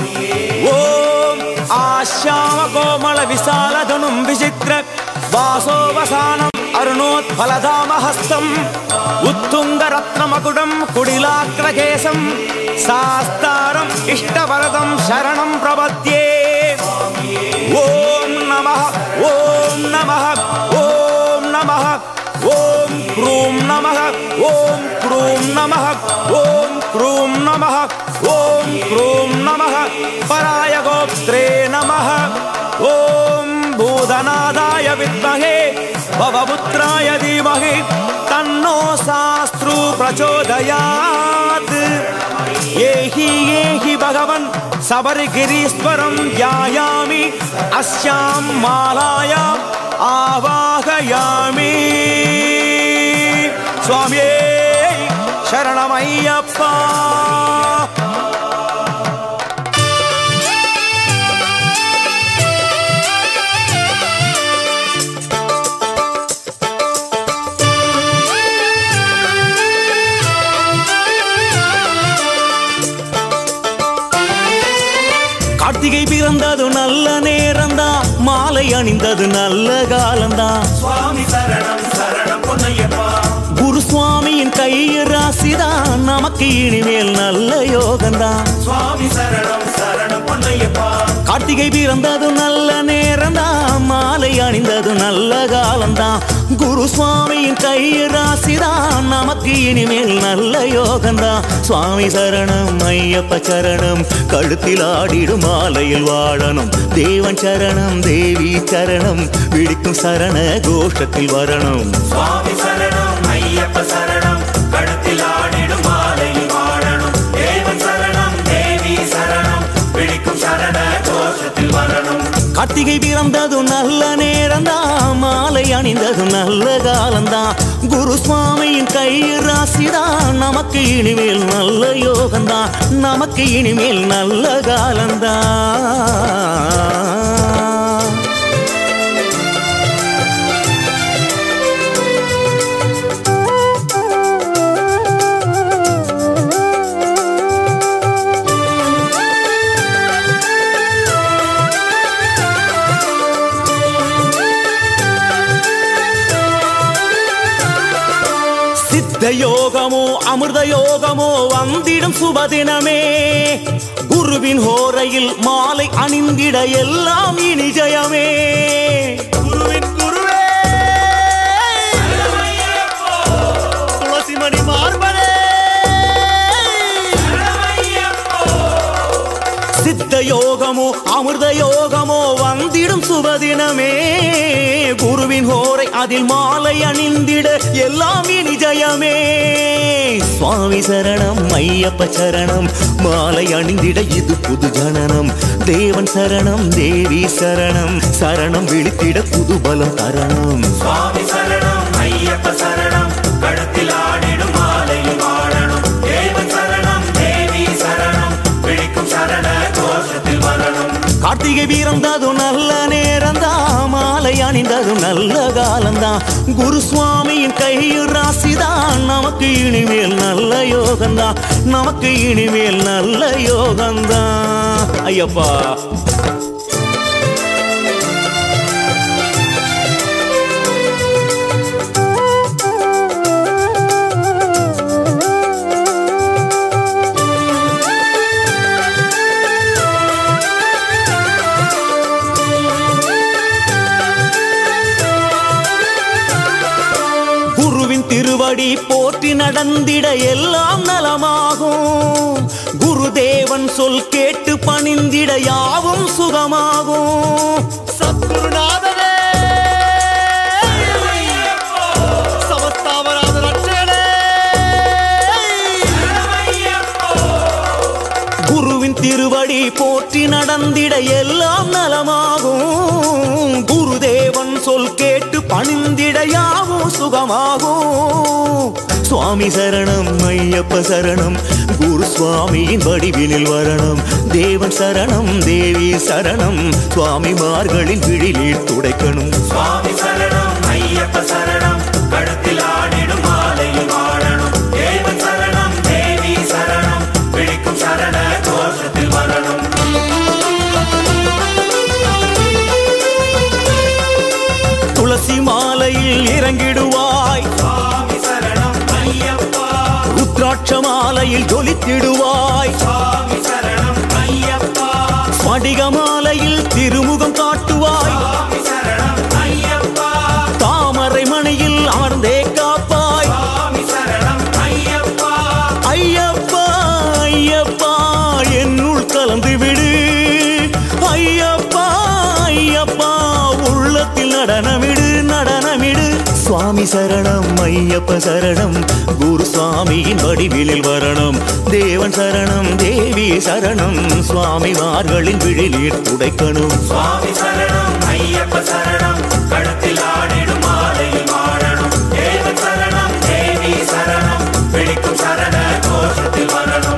ஓம் ஆஷாம கோமள விசாலதனும் விசித்திர வாசோவசானம் அருணோத்பலதாமஹஸ்தம் உத்துங்க ரத்னமகுடம் குடிலாக்ரகேசம் சாஸ்தாரம் இஷ்டவரதம் சரணம் பிரபத்யே ஓம் நமः ஓம் நமः ஓம் நமः ஓம் க்ரூம் நமः ஓம் க்ரூம் நமः ஓம் க்ரூம் நமः ஓம் க்ரூம் நமः பராய கோப்த்ரே நமः ஓம் பூதநாதாய வித்மகே பவபுத்ராய தீமகி தன்னோ சாஸ்திரு பிரச்சோதயாத் ஏஹி ஏஹி பகவன் சபரிகிரீஸ்வரம் தியாயாமி அஸ்யாம் மாலாயாம் ஆவாகயாமி சுவாமியே சரணமையப்பா கார்த்திகை பிறந்தது நல்ல நேரம்தான் மாலை அணிந்தது நல்ல காலம்தான் சுவாமி சரணம் சரணம் பொன்னையப்பா குரு சுவாமியின் கைய ராசிதான் நமக்கு இனிமேல் நல்ல யோகம்தான் சுவாமி சரணம் சரணம் பொன்னையப்பா கார்த்திகை பிறந்தது நல்ல நேரம்தான் மாலை அணிந்தது நல்ல காலம்தான் குரு சுவாமியின் கைய ராசிதான் நமக்கு இனிமேல் நல்ல யோகம்தான் சுவாமி சரணம் ஐயப்ப சரணம் கழுத்தில் ஆடிடும் மாலையில் வாழணும் தேவன் சரணம் தேவி சரணம் விழிக்கும் சரண கோஷத்தில் வரணும் சுவாமி சரணம் ஐயப்ப சரணம் கழுத்தில் ஆடிடும் மாலையில் வாழணும் தேவன் சரணம் தேவி சரணம் பிடிக்கும் சரண கோஷத்தில் வரணும் கார்த்திகை பிறந்தது நல்ல நேரம்தான் மாலை அணிந்தது நல்ல காலம்தான் குரு சுவாமியின் கை ராசிதான் நமக்கு இனிமேல் நல்ல யோகம்தான் நமக்கு இனிமேல் நல்ல காலம்தான் சித்த யோகமோ அமிர்த யோகமோ வந்திடும் சுபதினமே குருவின் ஹோரையில் மாலை அணிந்திட எல்லாம் இனி ஜெயமே குருவின் குருவே துளசிமணி மார்பனே சித்த யோகமோ அமிர்த யோகமோ வந்திடும் சுபதினமே குருவின் ஹோரை அதில் மாலை அணிந்திட எல்லாம் இனி ஜெயமே சுவாமி சரணம் ஐயப்ப சரணம் மாலை அணிந்திட இது புது ஜனனம் தேவன் சரணம் தேவி சரணம் சரணம் விழித்திட புது பலம் தரணம் சுவாமி சரணம் ஐயப்ப சரணம் கழுத்தில் ஆடிடும் மாலையில் வாழணும் தேவன் சரணம் தேவி சரணம் பிடிக்கும் சரண கோஷத்தில் வரணும் கார்த்திகை பிறந்ததும் நல்ல நேரம்தான் மாலை அணிந்ததும் நல்ல காலம்தான் குரு சுவாமியின் கையில் ராசிதான் நமக்கு இனிமேல் நல்ல யோகம்தான் நமக்கு இனிமேல் நல்ல யோகம்தான் ஐயப்பா குருவின் திருவடி போற்றி நடந்திட எல்லாம் நலமாகும் குருதேவன் சொல் கேட்டு பணிந்திட யாவும் சுகமாகும் சத்குருநாதனே சமஸ்தாவராத ரட்சகனே குருவின் திருவடி போற்றி நடந்திட எல்லாம் நலமாகும் குருதேவன் சொல் கேட்டு பணிந்திட யாவும் சுகமாகும் சுவாமி சரணம் ஐயப்ப சரணம் குரு சுவாமியின் வடிவினில் வரணும் தேவன் சரணம் தேவி சரணம் சுவாமிமார்களின் விழிலீர் துடைக்கணும் சுவாமி சரணம் ஐயப்ப சரணம் கழுத்தில் ஆடிடும் மாலையில் வாழணும் தேவன் சரணம் தேவி சரணம் பிடிக்கும் சரண கோஷத்தில் வரணும் மாலையில் இறங்கிடுவாய் சுவாமி சரணம் ஐயப்பா ருத்ராட்ச மாலையில் ஜொலித்திடுவாய் சுவாமி சரணம் ஐயப்பா ஸ்படிக மாலையில் திருமுகம் காட்டுவாய் சுவாமி சரணம் ஐயப்பா தாமரை மணியில் அமர்ந்தே காப்பாய் சுவாமி சரணம் ஐயப்பா ஐயப்பா ஐயப்பா என்னுள் கலந்து விடு ஐயப்பா ஐயப்பா உள்ளத்தில் நடனமிடு நடனமிடு சுவாமி சரணம் ஐயப்ப சரணம் குரு சுவாமியின் வடிவிலில் வரணும் தேவன் சரணம் தேவி சரணம் சுவாமிமார்களின் விழிநீர் துடைக்கணும் சுவாமி சரணம் ஐயப்ப சரணம் கழுத்தில் ஆடிடும் மாலையில் வாழணும் தேவன் சரணம் தேவி சரணம் பிடிக்கும் சரண கோஷத்தில் வரணும்